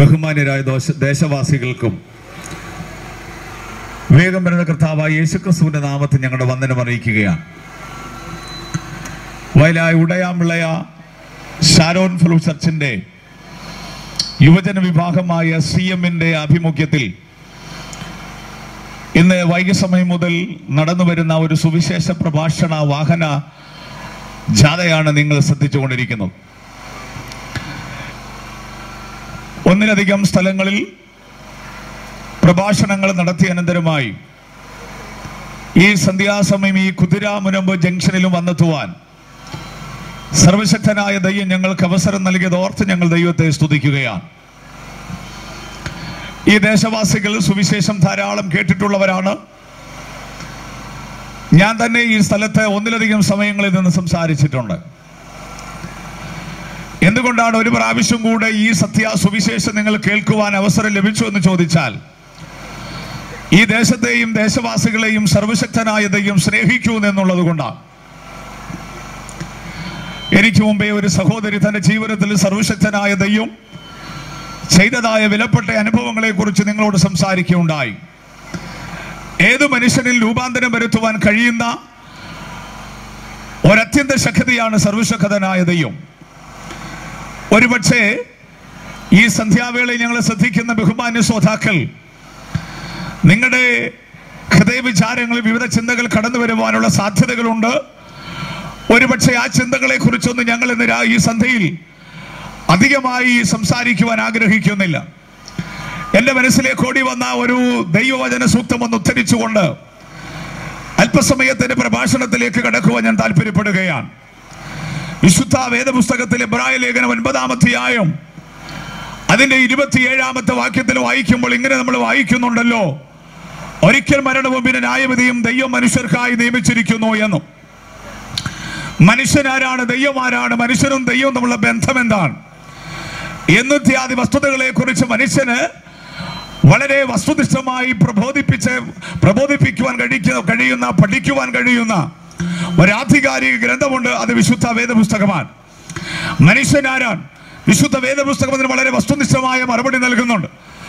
ബഹുമാന്യരായ ദോശ ദേശവാസികൾക്കും വേഗം വരുന്ന കർത്താവായ യേശുക്രിസ്തുവിന്റെ നാമത്തിൽ ഞങ്ങളുടെ വന്ദനം അറിയിക്കുകയാണ് വയലായ ഉടയാമ്പിളയ ഷാരോൺ ഫെലോ ചർച്ചിന്റെ യുവജന വിഭാഗമായ സി എമ്മിന്റെ ആഭിമുഖ്യത്തിൽ ഇന്ന് വൈകിസമയം മുതൽ നടന്നു വരുന്ന ഒരു സുവിശേഷ പ്രഭാഷണ വാഹന ജാഥയാണ് നിങ്ങൾ ശ്രദ്ധിച്ചുകൊണ്ടിരിക്കുന്നത് ഒന്നിലധികം സ്ഥലങ്ങളിൽ പ്രഭാഷണങ്ങൾ നടത്തിയ അനന്തരമായി ഈ സന്ധ്യാസമയം ഈ കുതിരാമുനമ്പ് ജംഗ്ഷനിലും വന്നെത്തുവാൻ സർവശക്തനായ ദൈവം ഞങ്ങൾക്ക് അവസരം നൽകിയത് ഓർത്ത് ഞങ്ങൾ ദൈവത്തെ സ്തുതിക്കുകയാണ് ഈ ദേശവാസികൾ സുവിശേഷം ധാരാളം കേട്ടിട്ടുള്ളവരാണ് ഞാൻ തന്നെ ഈ സ്ഥലത്ത് ഒന്നിലധികം സമയങ്ങളിൽ നിന്ന് സംസാരിച്ചിട്ടുണ്ട് എന്തുകൊണ്ടാണ് ഒരു പ്രാവശ്യം കൂടെ ഈ സത്യ സുവിശേഷം നിങ്ങൾ കേൾക്കുവാൻ അവസരം ലഭിച്ചു എന്ന് ചോദിച്ചാൽ ഈ ദേശത്തെയും ദേശവാസികളെയും സർവശക്തനായ ദൈവം സ്നേഹിക്കൂ എന്നുള്ളത് കൊണ്ടാണ് എനിക്ക് മുമ്പേ ഒരു സഹോദരി തന്റെ ജീവിതത്തിൽ സർവശക്തനായ ദൈവം ചെയ്തതായ വിലപ്പെട്ട അനുഭവങ്ങളെ കുറിച്ച് നിങ്ങളോട് സംസാരിക്കുകയുണ്ടായി ഏത് മനുഷ്യനിൽ രൂപാന്തരം വരുത്തുവാൻ കഴിയുന്ന ഒരത്യന്ത ശക്തിയാണ് സർവശക്തനായ ദൈവം ഒരുപക്ഷെ ഈ സന്ധ്യാവേളയിൽ ഞങ്ങൾ ശ്രദ്ധിക്കുന്ന ബഹുമാന്യ ശ്രോതാക്കൾ നിങ്ങളുടെ ഹൃദയവിചാരങ്ങളിൽ വിവിധ ചിന്തകൾ കടന്നു വരുവാനുള്ള സാധ്യതകളുണ്ട് ഒരുപക്ഷെ ആ ചിന്തകളെ കുറിച്ചൊന്നും ഞങ്ങൾ ഇന്ന് രാ- ഈ സന്ധ്യയിൽ അധികമായി സംസാരിക്കുവാൻ ആഗ്രഹിക്കുന്നില്ല എന്റെ മനസ്സിലേക്ക് ഓടി വന്ന ഒരു ദൈവവചന സൂക്തം ഒന്ന് ഉദ്ധരിച്ചുകൊണ്ട് അല്പസമയത്തിന്റെ പ്രഭാഷണത്തിലേക്ക് കടക്കുവാൻ ഞാൻ താല്പര്യപ്പെടുകയാണ് വിശുദ്ധ വേദപുസ്തകത്തിൽ എബ്രായ ലേഖനം ഒൻപതാമധ്യായം അതിന്റെ ഇരുപത്തിയേഴാമത്തെ വാക്യത്തിൽ വായിക്കുമ്പോൾ ഇങ്ങനെ നമ്മൾ വായിക്കുന്നുണ്ടല്ലോ ഒരിക്കൽ മരണവും പിന്നെ ന്യായവിധിയും ദൈവം മനുഷ്യർക്കായി നിയമിച്ചിരിക്കുന്നു എന്നും മനുഷ്യനാരാണ് ദൈവമാരാണ് മനുഷ്യനും ദൈവവും തമ്മിലുള്ള ബന്ധം എന്താണ് എന്നിത്യാദി വസ്തുതകളെ കുറിച്ച് മനുഷ്യന് വളരെ വസ്തുനിഷ്ഠമായി പ്രബോധിപ്പിച്ച് പ്രബോധിപ്പിക്കുവാൻ കഴിക്ക കഴിയുന്ന പഠിക്കുവാൻ കഴിയുന്ന ഒരാധികാരിക ഗ്രന്ഥമുണ്ട് അത് വിശുദ്ധ വേദപുസ്തകമാണ് മനുഷ്യനാരാണ് വിശുദ്ധ വേദപുസ്തകം അതിന് വളരെ വസ്തുനിഷ്ഠമായ മറുപടി നൽകുന്നുണ്ട്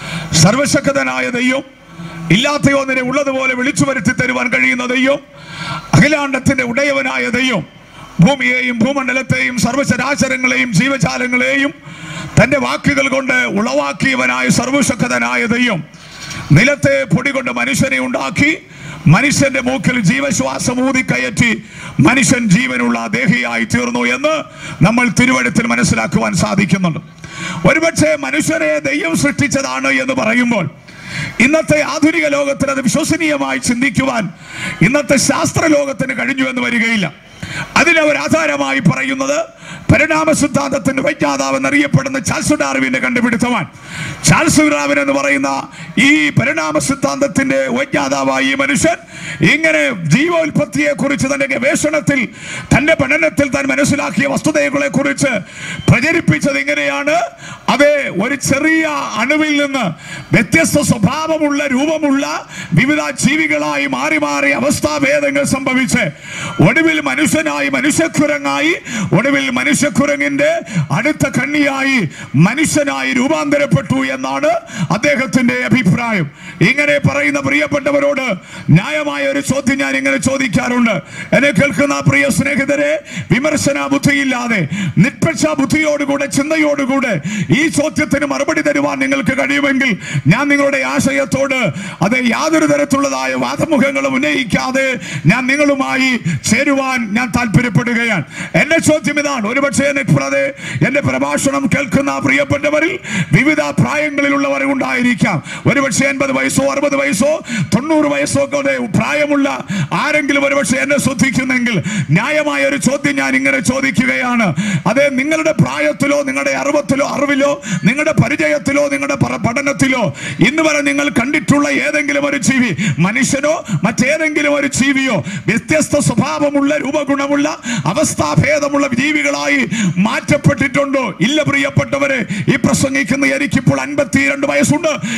സർവശക്തനായ ദൈവം ഇല്ലാത്ത ഒന്നിനെ ഉള്ളതുപോലെ വിളിച്ചു വരുത്തി തരുവാൻ കഴിയുന്ന ദൈവം അഖിലാണ്ടത്തിന്റെ ഉടയവനായ ദൈവം ഭൂമിയെയും ഭൂമണ്ഡലത്തെയും സർവചരാചരങ്ങളെയും ജീവജാലങ്ങളെയും തന്റെ വാക്കുകൾ കൊണ്ട് ഉളവാക്കിയവനായ സർവശക്തനായ ദൈവം നിലത്തെ പൊടി കൊണ്ട് മനുഷ്യനെ ഉണ്ടാക്കി മനുഷ്യന്റെ മൂക്കിൽ ജീവശ്വാസം ഊതി കയറ്റി മനുഷ്യൻ ജീവനുള്ള ദേഹിയായി തീർന്നു എന്ന് നമ്മൾ തിരുവഴുത്തിൽ മനസ്സിലാക്കുവാൻ സാധിക്കുന്നുണ്ട് ഒരുപക്ഷെ മനുഷ്യനെ ദൈവം സൃഷ്ടിച്ചതാണ് എന്ന് പറയുമ്പോൾ ഇന്നത്തെ ആധുനിക ലോകത്തിൽ അത് വിശ്വസനീയമായി ചിന്തിക്കുവാൻ ഇന്നത്തെ ശാസ്ത്ര ലോകത്തിന് കഴിഞ്ഞു എന്ന് വരികയില്ല അതിനവർ ആധാരമായി പറയുന്നത് പരിണാമ സിദ്ധാന്തത്തിന്റെ വൈജ്ഞാതാവ് എന്നറിയപ്പെടുന്ന ചാൾസ് ഡാർവിന്റെ കണ്ടുപിടുത്തമാണ് ചാൾസ് ഡാർവിൻ എന്ന് പറയുന്ന ഈ പരിണാമ സിദ്ധാന്തത്തിന്റെ വൈജ്ഞാതാവായ ഈ മനുഷ്യൻ ഇങ്ങനെ ജീവോൽപത്തിയെ കുറിച്ച് തന്റെ ഗവേഷണത്തിൽ തന്റെ പഠനത്തിൽ താൻ മനസ്സിലാക്കിയ വസ്തുതകളെ കുറിച്ച് പ്രചരിപ്പിച്ചത് ഇങ്ങനെയാണ് അതെ ഒരു ചെറിയ അണുവിൽ നിന്ന് വ്യത്യസ്ത സ്വഭാവമുള്ള രൂപമുള്ള വിവിധ ജീവികളായി മാറി മാറി അവസ്ഥാഭേദങ്ങൾ സംഭവിച്ച് ഒടുവിൽ മനുഷ്യനായി മനുഷ്യക്കുരങ്ങായി ഒടുവിൽ മനുഷ്യക്കുരങ്ങിന്റെ അടുത്ത കണ്ണിയായി മനുഷ്യനായി രൂപാന്തരപ്പെട്ടു എന്നാണ് അദ്ദേഹത്തിന്റെ അഭിപ്രായം ഇങ്ങനെ പറയുന്ന പ്രിയപ്പെട്ടവരോട് ന്യായമായ ഒരു ചോദ്യം ഞാൻ ഇങ്ങനെ ചോദിക്കാറുണ്ട് എന്നെ കേൾക്കുന്ന പ്രിയ സ്നേഹിതരെ വിമർശന ബുദ്ധിയില്ലാതെ നിഷ്പക്ഷ ബുദ്ധിയോടുകൂടെ ചിന്തയോടുകൂടെ ഈ ചോദ്യത്തിന് മറുപടി തരുവാൻ നിങ്ങൾക്ക് കഴിയുമെങ്കിൽ ഞാൻ നിങ്ങളുടെ ആശയത്തോട് അത് യാതൊരു തരത്തിലുള്ളതായ വാദമുഖങ്ങളും ഉന്നയിക്കാതെ ഞാൻ നിങ്ങളുമായി ചേരുവാൻ ഞാൻ താല്പര്യപ്പെടുകയാണ് എന്റെ ചോദ്യം ഇതാണ് ഒരുപക്ഷെ എന്നെ കൂടാതെ എന്റെ പ്രഭാഷണം കേൾക്കുന്ന പ്രിയപ്പെട്ടവരിൽ വിവിധ പ്രായങ്ങളിലുള്ളവർ ഉണ്ടായിരിക്കാം ഒരുപക്ഷെ എൺപത് വയസ്സോ അറുപത് വയസ്സോ തൊണ്ണൂറ് വയസ്സോ ഒക്കെ പ്രായമുള്ള ആരെങ്കിലും ഒരുപക്ഷെ എന്നെ ശ്രദ്ധിക്കുന്നെങ്കിൽ ന്യായമായ ഒരു ചോദ്യം ഞാൻ ഇങ്ങനെ ചോദിക്കുകയാണ് അതെ നിങ്ങളുടെ പ്രായത്തിലോ നിങ്ങളുടെ അറിവത്തിലോ അറിവിലോ നിങ്ങളുടെ പരിചയത്തിലോ നിങ്ങളുടെ പ- പഠനത്തിലോ ഇന്ന് വരെ നിങ്ങൾ കണ്ടിട്ടുള്ള ഏതെങ്കിലും ഒരു ജീവി മനുഷ്യനോ മറ്റേതെങ്കിലും ഒരു ജീവിയോ വ്യത്യസ്ത സ്വഭാവമുള്ള രൂപഗുണമുള്ള അവസ്ഥാഭേദമുള്ള ജീവികളായി മാറ്റപ്പെട്ടിട്ടുണ്ടോ ഇല്ല പ്രിയപ്പെട്ടവരെ ഈ പ്രസംഗിക്കുന്ന എനിക്കിപ്പോൾ അൻപത്തിരണ്ട് വയസ്സുണ്ട് ഈ അൻപത്തി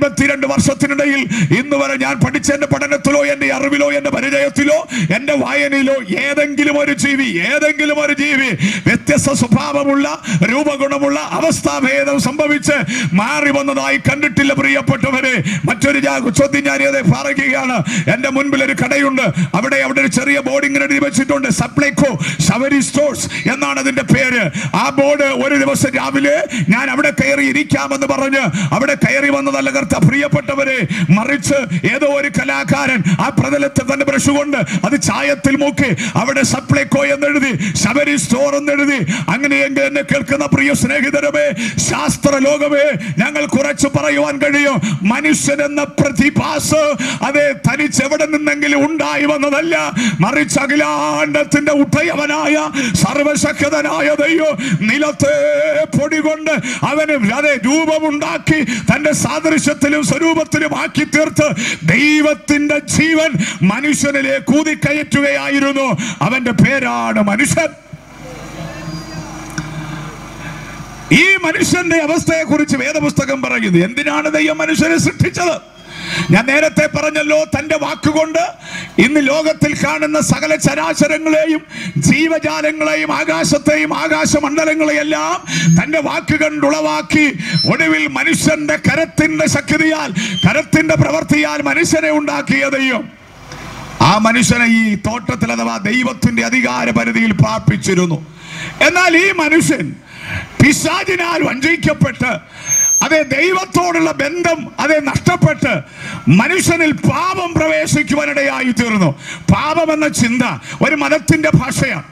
എൺപത്തിരണ്ട് വർഷത്തിനിടയിൽ ഇന്ന് വരെ ഞാൻ പഠിച്ച എന്റെ പഠനത്തിലോ എന്റെ അറിവിലോ എന്റെ പരിചയത്തിലോ എന്റെ വായനയിലോ ഏതെങ്കിലും ഒരു ജീവി ഏതെങ്കിലും ഒരു ജീവി വ്യത്യസ്ത സ്വഭാവമുള്ള രൂപഗുണമുള്ള അവസ്ഥാഭേദം സംഭവിച്ച് മാറി വന്നതായി കണ്ടിട്ടില്ല പ്രിയപ്പെട്ടവരെ മറ്റൊരു ജാ- ചോദ്യം ഞാൻ ഇത് പറയുകയാണ് എന്റെ മുൻപിൽ ഒരു കടയുണ്ട് അവിടെ അവിടെ ഒരു ചെറിയ ബോർഡ് ഇങ്ങനെ എഴുതി വെച്ചിട്ടുണ്ട് സപ്ലൈകോ ഷവരി സ്റ്റോഴ്സ് എന്നാണ് അതിന്റെ പേര് ആ ബോർഡ് ഒരു ദിവസം രാവിലെ ഞാൻ അവിടെ കയറി ഇരിക്കാമെന്ന് പറഞ്ഞ് അവിടെ കയറി വന്നതല്ല കർത്ത പ്രിയപ്പെട്ടവരെ മറിച്ച് ഏതോ ഒരു കലാകാരൻ ആ പ്രതലത്തിൽ തന്നെ ബ്രഷ് കൊണ്ട് അത് ചായത്തിൽ മുക്കി അവിടെ സപ്ലൈകോ എന്നെഴുതി ശബരി സ്റ്റോർ എന്നെഴുതി അങ്ങനെയെങ്കിൽ എന്നെ കേൾക്കുന്ന പ്രിയ സ്നേഹിതരമേ ശാസ്ത്ര ലോകമേ ഞങ്ങൾ കുറച്ച് പറയുവാൻ കഴിയും മനുഷ്യൻ എന്ന പ്രതിഭാസ് അതെ തനിച്ച് എവിടെ നിന്നെങ്കിലും ഉണ്ടായി വന്നതല്ല മറിച്ച് അഖിലാണ്ടത്തിന്റെ ഉട്ടയവനായ സർവശക്തനായ ദൈവം നിലത്തെ പൊടി കൊണ്ട് അവന് അതെ രൂപമുണ്ടാക്കി തന്റെ സാദൃശ്യത്തിലും സ്വരൂപത്തിലും ആക്കി തീർത്ത് ദൈവത്തിന്റെ ജീവൻ മനുഷ്യനിലേക്ക് കൂതിക്കയറ്റുകയായിരുന്നു അവന്റെ പേരാണ് മനുഷ്യൻ ഈ മനുഷ്യന്റെ അവസ്ഥയെ കുറിച്ച് വേദപുസ്തകം പറയുന്നു എന്തിനാണ് ദൈവം മനുഷ്യനെ സൃഷ്ടിച്ചത് ഞാൻ നേരത്തെ പറഞ്ഞല്ലോ തന്റെ വാക്കുകൊണ്ട് ഇന്ന് ലോകത്തിൽ കാണുന്ന സകല ചരാചരങ്ങളെയും ജീവജാലങ്ങളെയും ആകാശത്തെയും ആകാശമണ്ഡലങ്ങളെയെല്ലാം തന്റെ വാക്ക് കൊണ്ടുളവാക്കി ഒടുവിൽ മനുഷ്യന്റെ കരത്തിന്റെ ശക്തിയാൽ കരത്തിന്റെ പ്രവൃത്തിയാൽ മനുഷ്യനെ ഉണ്ടാക്കിയ ദൈവം ആ മനുഷ്യനെ ഈ തോട്ടത്തിൽ അഥവാ ദൈവത്തിന്റെ അധികാര പരിധിയിൽ പാർപ്പിച്ചിരുന്നു എന്നാൽ ഈ മനുഷ്യൻ പിശാചിനാൽ വഞ്ചിക്കപ്പെട്ട് അതെ ദൈവത്തോടുള്ള ബന്ധം അതെ നഷ്ടപ്പെട്ട് മനുഷ്യനിൽ പാപം പ്രവേശിക്കുവാനിടയായി തീർന്നു പാപം എന്ന ചിന്ത ഒരു മതത്തിന്റെ ഭാഷയാണ്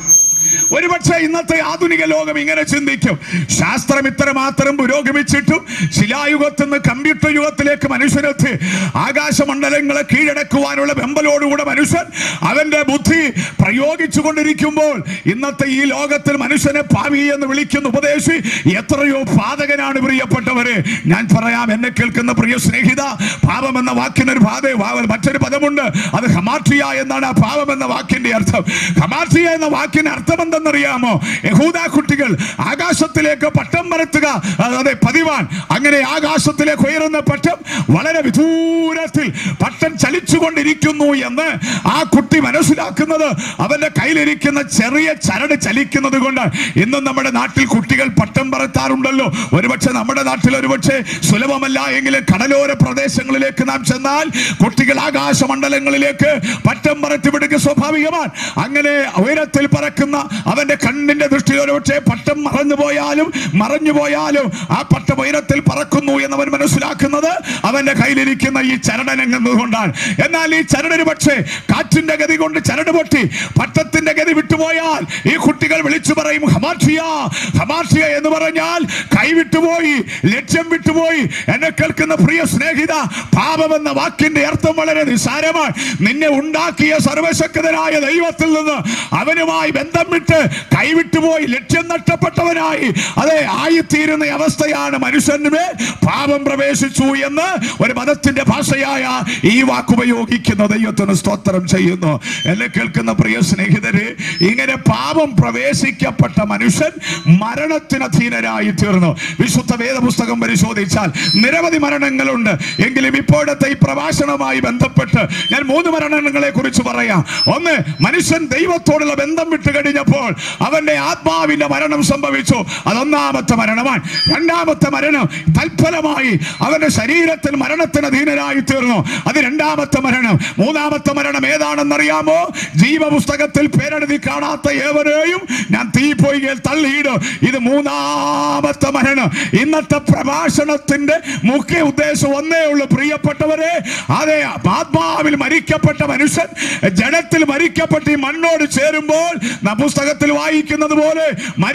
ഒരുപക്ഷെ ഇന്നത്തെ ആധുനിക ലോകം ഇങ്ങനെ ചിന്തിക്കും ശാസ്ത്രം ഇത്രമാത്രം പുരോഗമിച്ചിട്ടും ശിലായുഗത്തിൽ നിന്ന് കമ്പ്യൂട്ടർ യുഗത്തിലേക്ക് മനുഷ്യനെത്തി ആകാശമണ്ഡലങ്ങളെ കീഴടക്കുവാനുള്ള വെമ്പലോടുകൂടെ മനുഷ്യൻ അവന്റെ ബുദ്ധി പ്രയോഗിച്ചു കൊണ്ടിരിക്കുമ്പോൾ ഇന്നത്തെ ഈ ലോകത്തിൽ മനുഷ്യനെ പാവി എന്ന് വിളിക്കുന്ന ഉപദേശി എത്രയോ പാതകനാണ് പ്രിയപ്പെട്ടവരെ ഞാൻ പറയാം എന്നെ കേൾക്കുന്ന പ്രിയ സ്നേഹിത പാപം എന്ന വാക്കിന് ഒരു പാത മറ്റൊരു പദമുണ്ട് അത് ഹമാട്രിയ എന്നാണ് ആ പാപം എന്ന വാക്കിന്റെ അർത്ഥം ഹമാട്രിയ എന്ന വാക്കിന് അർത്ഥം എന്തെന്നറിയാമോ യഹൂദ കുട്ടികൾ ആകാശത്തിലേക്ക് പട്ടം പറത്തുക അതെ പതിവാൻ അങ്ങനെ ആകാശത്തിലേക്ക് ഉയരുന്ന പട്ടം വളരെ വിദൂരത്തിൽ പട്ടം ചലിച്ചുകൊണ്ടിരിക്കുന്നു എന്ന് ആ കുട്ടി മനസ്സിലാക്കുന്നത് അവന്റെ കയ്യിലിരിക്കുന്ന ചെറിയ ചരട് ചലിക്കുന്നത് കൊണ്ട് ഇന്നും നമ്മുടെ നാട്ടിൽ കുട്ടികൾ പട്ടം പറത്താറുണ്ടല്ലോ ഒരുപക്ഷെ നമ്മുടെ നാട്ടിൽ ഒരുപക്ഷെ സുലഭമല്ല എങ്കിലും കടലോര പ്രദേശങ്ങളിലേക്ക് നാം ചെന്നാൽ കുട്ടികൾ ആകാശമണ്ഡലങ്ങളിലേക്ക് പട്ടം പറത്തി വിടുക സ്വാഭാവികമാണ് അങ്ങനെ ഉയരത്തിൽ പറക്കുന്ന അവന്റെ കണ്ണിന്റെ ദൃഷ്ടിയിൽ ഒരുപക്ഷെ പട്ടം മറഞ്ഞു പോയാലും മറഞ്ഞു പോയാലും ആ പട്ടം ഉയരത്തിൽ പറക്കുന്നു എന്നവൻ മനസ്സിലാക്കുന്നത് അവന്റെ കയ്യിലിരിക്കുന്ന ഈ ചരടനങ്ങുന്നതുകൊണ്ടാണ് എന്നാൽ ഈ ചരടന് പക്ഷേ കാറ്റിന്റെ ഗതി കൊണ്ട് ചരട് പൊട്ടി പട്ടത്തിന്റെ ഗതി വിട്ടുപോയാൽ ഈ കുട്ടികൾ വിളിച്ചു പറയും ഹമാഷിയ ഹമാഷിയ എന്ന് പറഞ്ഞാൽ കൈവിട്ടുപോയി ലക്ഷ്യം വിട്ടുപോയി എന്നെ കേൾക്കുന്ന പ്രിയ സ്നേഹിത പാപമെന്ന വാക്കിന്റെ അർത്ഥം വളരെ നിസ്സാരമാണ് നിന്നെ ഉണ്ടാക്കിയ സർവശക്തനായ ദൈവത്തിൽ നിന്ന് അവനുമായി ബന്ധം വിട്ട് കൈവിട്ടുപോയി ലക്ഷ്യം നഷ്ടപ്പെട്ടവനായി അതെ ആയിത്തീരുന്ന അവസ്ഥയാണ് മനുഷ്യന് മേൽ പാപം പ്രവേശിച്ചു എന്ന് ഒരു മതത്തിന്റെ ഭാഷയായ ഈ വാക്കുപയോഗിക്കുന്ന ദൈവത്തിന് സ്തോത്രം ചെയ്യുന്നു എന്നെ കേൾക്കുന്ന പ്രിയ സ്നേഹിതരെ ഇങ്ങനെ പാപം പ്രവേശിക്കപ്പെട്ട മനുഷ്യൻ മരണത്തിന് അധീനരായി തീർന്നു വിശുദ്ധ വേദപുസ്തകം പരിശോധിച്ചാൽ നിരവധി മരണങ്ങളുണ്ട് എങ്കിലും ഇപ്പോഴത്തെ ഈ പ്രഭാഷണവുമായി ബന്ധപ്പെട്ട് ഞാൻ മൂന്ന് മരണങ്ങളെ കുറിച്ച് പറയാം ഒന്ന് മനുഷ്യൻ ദൈവത്തോടുള്ള ബന്ധം വിട്ട് കഴിഞ്ഞപ്പോൾ അവന്റെ ആത്മാവിന്റെ മരണം സംഭവിച്ചു അതൊന്നാമത്തെ മരണമാണ് രണ്ടാമത്തെ മരണം തൽഫലമായി അവന്റെ ശരീരത്തിൽ മരണത്തിന് അധീനരായി തീർന്നു അത് രണ്ടാമത്തെ മരണം മൂന്നാമത്തെ മരണം ഏതാണെന്നറിയാമോ ജീവപുസ്തകത്തിൽ പേരെഴുതി കാണാത്ത ഏവരെയും ഞാൻ തീ പൊയ്കയിൽ തള്ളിയിടും ഇത് മൂന്നാമത്തെ മരണം ഇന്നത്തെ പ്രഭാഷണത്തിന്റെ മുഖ്യ ഉദ്ദേശം ഒന്നേ ഉള്ളൂ പ്രിയപ്പെട്ടവരെ അതെ ആത്മാവിൽ മരിക്കപ്പെട്ട മനുഷ്യൻ ജഡത്തിൽ മരിക്കപ്പെട്ട് ഈ മണ്ണോട് ചേരുമ്പോൾ നാം പുസ്തകത്തിൽ വായിക്കുന്നത് പോലെ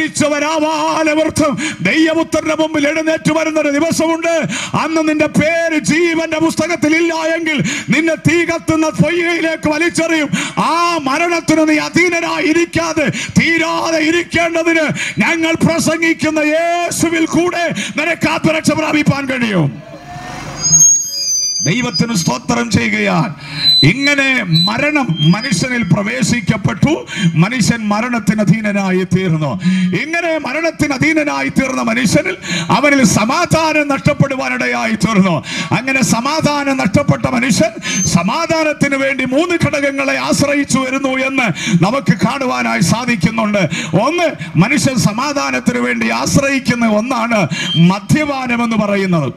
മരിച്ചവരാവാലവൃത്തം ദൈവപുത്രന്റെ മുമ്പിൽ എഴുന്നേറ്റ് വരുന്ന ഒരു ദിവസമുണ്ട് അന്ന് നിന്റെ പേര് ജീവന്റെ പുസ്തകത്തിൽ ഇല്ല എങ്കിൽ നിന്നെ തീ കത്തുന്ന പൊയ്യയിലേക്ക് വലിച്ചെറിയും ആ മരണത്തിന് നീ അധീനനായി ഇരിക്കാതെ തീരാതെ ഇരിക്കേണ്ടതിന് ഞങ്ങൾ പ്രസംഗിക്കുന്ന യേശുവിൽ കൂടെ നിനക്ക് ആത്മരക്ഷ പ്രാപിപ്പാൻ കഴിയും ദൈവത്തിന് സ്തോത്രം ചെയ്യുകയാൽ ഇങ്ങനെ മരണം മനുഷ്യനിൽ പ്രവേശിക്കപ്പെട്ടു മനുഷ്യൻ മരണത്തിന് അധീനനായി തീർന്നു ഇങ്ങനെ മരണത്തിന് അധീനനായി തീർന്ന മനുഷ്യനിൽ അവനിൽ സമാധാനം നഷ്ടപ്പെടുവാനിടയായി തീർന്നു അങ്ങനെ സമാധാനം നഷ്ടപ്പെട്ട മനുഷ്യൻ സമാധാനത്തിന് വേണ്ടി മൂന്ന് ഘടകങ്ങളെ ആശ്രയിച്ചു വരുന്നു എന്ന് നമുക്ക് കാണുവാനായി സാധിക്കുന്നുണ്ട് ഒന്ന് മനുഷ്യൻ സമാധാനത്തിന് വേണ്ടി ആശ്രയിക്കുന്ന ഒന്നാണ് മദ്യപാനം എന്ന് പറയുന്നത്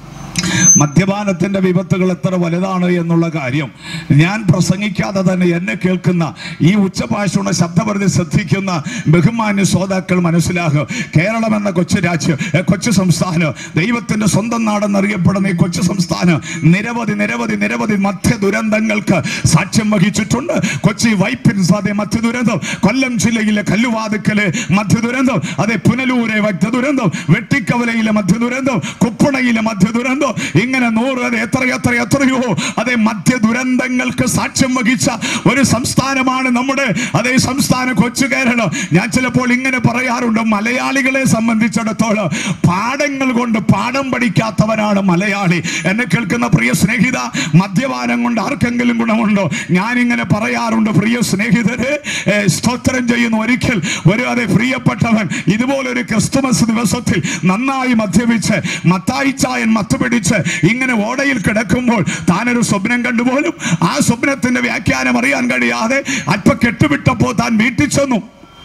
മദ്യപാനത്തിന്റെ വിപത്തുകൾ എത്ര വലുതാണ് എന്നുള്ള കാര്യം ഞാൻ പ്രസംഗിക്കാതെ തന്നെ എന്നെ കേൾക്കുന്ന ഈ ഉച്ചഭാഷണ ശബ്ദപരിധി ശ്രദ്ധിക്കുന്ന ബഹുമാന്യ ശ്രോതാക്കൾ മനസ്സിലാകും കേരളം എന്ന കൊച്ചു രാജ്യം ഏ, കൊച്ചു സംസ്ഥാനം ദൈവത്തിന്റെ സ്വന്തം നാടെന്നറിയപ്പെടുന്ന ഈ കൊച്ചു സംസ്ഥാനം നിരവധി നിരവധി നിരവധി മധ്യ ദുരന്തങ്ങൾക്ക് സാക്ഷ്യം വഹിച്ചിട്ടുണ്ട് കൊച്ചി വൈപ്പിൻസ് അതെ മധ്യ ദുരന്തം കൊല്ലം ജില്ലയിലെ കല്ലുവാതുക്കലെ മധ്യ ദുരന്തം അതെ പുനലൂരെ മധ്യ ദുരന്തം വെട്ടിക്കവലയിലെ മധ്യ ദുരന്തം കുപ്പണയിലെ മധ്യ ദുരന്തം ഇങ്ങനെ നൂറ് അത് എത്ര എത്ര എത്രയോ അതേ മധ്യ ദുരന്തങ്ങൾക്ക് സാക്ഷ്യം വഹിച്ച ഒരു സംസ്ഥാനമാണ് നമ്മുടെ അതേ സംസ്ഥാനം കൊച്ചു കേരളം ഞാൻ ചിലപ്പോൾ ഇങ്ങനെ പറയാറുണ്ട് മലയാളികളെ സംബന്ധിച്ചിടത്തോളം പാഠങ്ങൾ കൊണ്ട് പാഠം പഠിക്കാത്തവനാണ് മലയാളി എന്നെ കേൾക്കുന്ന പ്രിയ സ്നേഹിത മദ്യപാനം കൊണ്ട് ആർക്കെങ്കിലും ഗുണമുണ്ടോ ഞാൻ ഇങ്ങനെ പറയാറുണ്ട് പ്രിയ സ്നേഹിതരെ ഏ, സ്തോത്രം ചെയ്യുന്ന ഒരിക്കൽ ഒരു അതെ പ്രിയപ്പെട്ടവൻ ഇതുപോലൊരു ക്രിസ്തുമസ് ദിവസത്തിൽ നന്നായി മദ്യപിച്ച് മത്തായി ചായൻ മത്ത് പിടിച്ച് ഇങ്ങനെ ഓടയിൽ കിടക്കുമ്പോൾ താനൊരു സ്വപ്നം കണ്ടുപോലും ആ സ്വപ്നത്തിന്റെ വ്യാഖ്യാനം അറിയാൻ കഴിയാതെ അല്പ കെട്ടുവിട്ടപ്പോൾ താൻ വീട്ടിൽ ചെന്നു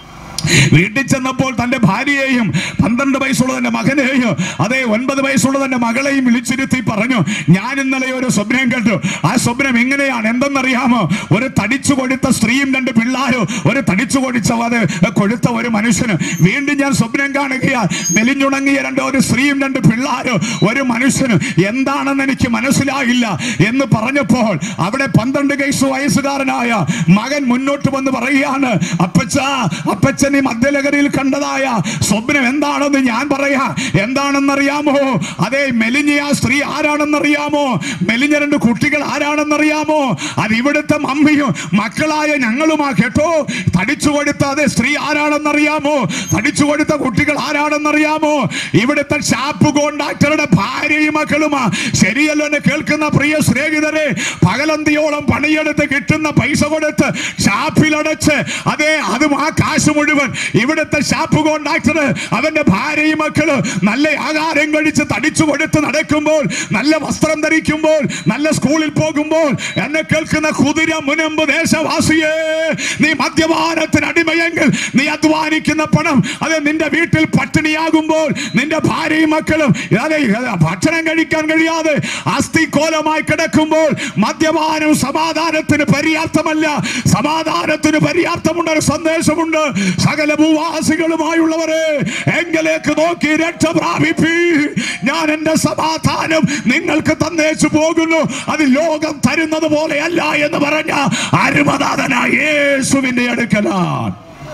വീട്ടിൽ ചെന്നപ്പോൾ തന്റെ ഭാര്യയെയും പന്ത്രണ്ട് വയസ്സുള്ള തന്റെ മകനെയും അതേ ഒൻപത് വയസ്സുള്ള തന്റെ മകളെയും വിളിച്ചിരുത്തി പറഞ്ഞു ഞാൻ ഇന്നലെ ഒരു സ്വപ്നം കണ്ടു ആ സ്വപ്നം എങ്ങനെയാണ് എന്തെന്നറിയാമോ ഒരു തടിച്ചു കൊഴുത്ത സ്ത്രീയും രണ്ട് പിള്ളാരും ഒരു തടിച്ചു കൊടിച്ച അത് കൊഴുത്ത ഒരു മനുഷ്യന് വീണ്ടും ഞാൻ സ്വപ്നം കാണുകയാ മെലിഞ്ഞുണങ്ങിയ രണ്ട് ഒരു സ്ത്രീയും രണ്ട് പിള്ളാരും ഒരു മനുഷ്യന് എന്താണെന്ന് എനിക്ക് മനസ്സിലായില്ല എന്ന് പറഞ്ഞപ്പോൾ അവിടെ പന്ത്രണ്ട് വയസ്സ് വയസ്സുകാരനായ മകൻ മുന്നോട്ട് വന്ന് പറയുകയാണ് അപ്പച്ച അപ്പച്ചൻ ഈ മദ്യലഹരിയിൽ കണ്ടതായ സ്വപ്നം എന്താണെന്ന് ഞാൻ പറയാ എന്താണെന്നറിയാമോ അതേ മെലിഞ്ഞ ആ സ്ത്രീ ആരാണെന്നറിയാമോ മെലിഞ്ഞ രണ്ട് കുട്ടികൾ ആരാണെന്നറിയാമോ അത് ഇവിടുത്തെ മമ്മിയും മക്കളായ ഞങ്ങളുമാ കേട്ടോ തടിച്ചു കൊടുത്ത അതേ സ്ത്രീ ആരാണെന്നറിയാമോ തടിച്ചു കൊടുത്ത കുട്ടികൾ ആരാണെന്നറിയാമോ ഇവിടുത്തെ ഷാപ്പ് കോണ്ടാക്ടറുടെ ഭാര്യയും മക്കളുമാ ശരിയല്ലോ എന്നെ കേൾക്കുന്ന പ്രിയ സ്നേഹിതരെ പകലന്തിയോളം പണിയെടുത്ത് കിട്ടുന്ന പൈസ കൊടുത്ത് ഷാപ്പിലടച്ച് അതേ അതും ആ കാശ് മുഴുവൻ ഇവിടുത്തെ ഷാപ്പ് കോണ്ടാക്ടർ അവന്റെ ഭാര്യയും മക്കള് നല്ല ആഹാരം കഴിച്ച് തടിച്ചു കൊടുത്ത് നടക്കുമ്പോൾ നല്ല വസ്ത്രം ധരിക്കുമ്പോൾ നല്ല സ്കൂളിൽ പോകുമ്പോൾ എന്നെ കേൾക്കുന്ന കുതിര മുനമ്പ് ദേശവാസിയേ നീ മദ്യപാനത്തിന് അടിമയെങ്കിൽ നീ അധ്വാനിക്കുന്ന പണം അത് നിന്റെ വീട്ടിൽ പട്ടിണിയാകുമ്പോൾ നിന്റെ ഭാര്യയും മക്കളും അതെ ഭക്ഷണം കഴിക്കാൻ കഴിയാതെ അസ്ഥിക്കോലമായി കിടക്കുമ്പോൾ മദ്യപാനം സമാധാനത്തിന് പര്യാപ്തമല്ല സമാധാനത്തിന് പര്യാപ്തമുണ്ട് ഒരു സന്ദേശമുണ്ട് സകല ഭൂവാസികളുമായുള്ളവരെ എങ്കിലേക്ക് നോക്കി രക്ഷ പ്രാപിപ്പി ഞാൻ എന്റെ സമാധാനം നിങ്ങൾക്ക് തന്നേച്ചു പോകുന്നു അത് ലോകം തരുന്നത് പോലെയല്ല എന്ന് പറഞ്ഞ അരുമനാഥനായ യേശുവിന്റെ അടുക്കലാണ്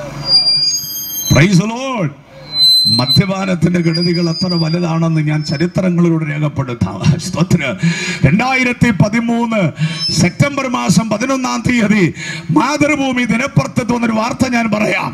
Praise the Lord. മദ്യപാനത്തിന്റെ ഗണതികൾ അത്ര വലുതാണെന്ന് ഞാൻ ചരിത്രങ്ങളിലൂടെ രേഖപ്പെടുത്താം സ്തോത്ര രണ്ടായിരത്തി പതിമൂന്ന് സെപ്റ്റംബർ മാസം പതിനൊന്നാം തീയതി മാതൃഭൂമി ദിനപ്പുറത്ത് വന്നൊരു വാർത്ത ഞാൻ പറയാം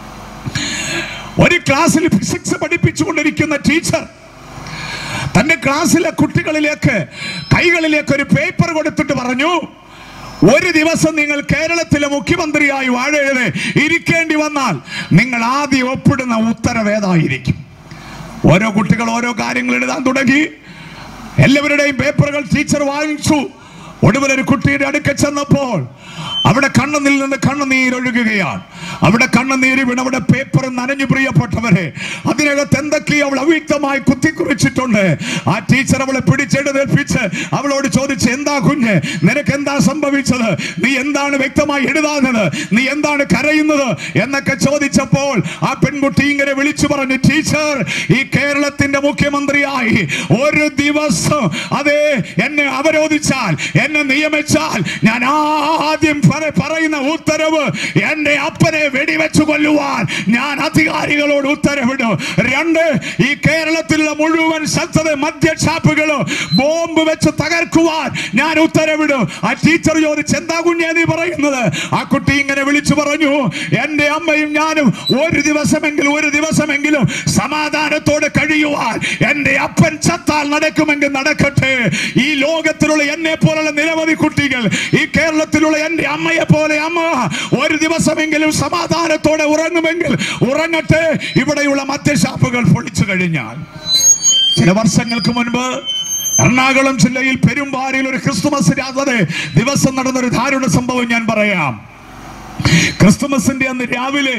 ഒരു ക്ലാസ്സിൽ ഫിസിക്സ് പഠിപ്പിച്ചുകൊണ്ടിരിക്കുന്ന ടീച്ചർ തന്റെ ക്ലാസ്സിലെ കുട്ടികളിലേക്ക് കൈകളിലേക്ക് ഒരു പേപ്പർ കൊടുത്തിട്ട് പറഞ്ഞു ഒരു ദിവസം നിങ്ങൾ കേരളത്തിലെ മുഖ്യമന്ത്രിയായി വാഴയത് ഇരിക്കേണ്ടി വന്നാൽ നിങ്ങൾ ആദ്യം ഒപ്പിടുന്ന ഉത്തരവേതായിരിക്കും ഓരോ കുട്ടികൾ ഓരോ കാര്യങ്ങൾ എഴുതാൻ തുടങ്ങി എല്ലാവരുടെയും പേപ്പറുകൾ ടീച്ചർ വാങ്ങിച്ചു ഒടുവിൽ ഒരു കുട്ടിയുടെ അടുക്ക ചെന്നപ്പോൾ അവിടെ കണ്ണുനിൽ നിന്ന് കണ്ണുനീരൊഴുകുകയാണ് അവിടെ കണ്ണുനീര് വീണ് അവിടെ പേപ്പർ നനഞ്ഞു പ്രിയപ്പെട്ടവരെ അതിനകത്ത് എന്തൊക്കെയോ അവൾ അവ്യക്തമായി കുത്തിക്കുറിച്ചിട്ടുണ്ട് ആ ടീച്ചർ അവളെ പിടിച്ചെഴുതേൽപ്പിച്ച് അവളോട് ചോദിച്ച് എന്താ കുഞ്ഞ് നിനക്ക് എന്താ സംഭവിച്ചത് നീ എന്താണ് വ്യക്തമായി എഴുതാഞ്ഞത് നീ എന്താണ് കരയുന്നത് എന്നൊക്കെ ചോദിച്ചപ്പോൾ ആ പെൺകുട്ടി ഇങ്ങനെ വിളിച്ചു പറഞ്ഞു ടീച്ചർ ഈ കേരളത്തിന്റെ മുഖ്യമന്ത്രിയായി ഒരു ദിവസം അതെ എന്നെ അവരോധിച്ചാൽ എന്നെ നിയമിച്ചാൽ ഞാൻ ആദ്യം പറ- പറയുന്ന ഉത്തരവ് എന്റെ അപ്പനെ വെടിവെച്ചു കൊല്ലുവാൻ ഞാൻ അധികാരികളോട് ഉത്തരവിടും രണ്ട് ഈ കേരളത്തിലുള്ള മുഴുവൻ ശക്തത മദ്യഷാപ്പുകൾ ബോംബ് വെച്ച് തകർക്കുവാൻ ഞാൻ ഉത്തരവിടും ആ ടീച്ചർ ചോദിച്ച് എന്താ കുഞ്ഞേ നീ പറയുന്നത് ആ കുട്ടി ഇങ്ങനെ വിളിച്ചു പറഞ്ഞു എന്റെ അമ്മയും ഞാനും ഒരു ദിവസമെങ്കിലും ഒരു ദിവസമെങ്കിലും സമാധാനത്തോടെ കഴിയുവാൻ എന്റെ അപ്പൻ ചത്താൽ നടക്കുമെങ്കിൽ നടക്കട്ടെ ഈ ലോകത്തിലുള്ള എന്നെ പോലുള്ള നിരവധി കുട്ടികൾ ഈ കേരളത്തിലുള്ള എന്റെ അമ്മയെ പോലെ അമ്മ ഒരു ദിവസമെങ്കിലും സമാധാനത്തോടെ ഉറങ്ങുമെങ്കിൽ ഉറങ്ങട്ടെ ഇവിടെയുള്ള മദ്യഷാപ്പുകൾ പൊളിച്ചു കഴിഞ്ഞാൽ ചില വർഷങ്ങൾക്ക് മുൻപ് എറണാകുളം ജില്ലയിൽ പെരുമ്പാറയിൽ ഒരു ക്രിസ്തുമസ് രാത്രി ദിവസം നടന്നൊരു ദാരുണ സംഭവം ഞാൻ പറയാം ക്രിസ്തുമസിന്റെ അന്ന് രാവിലെ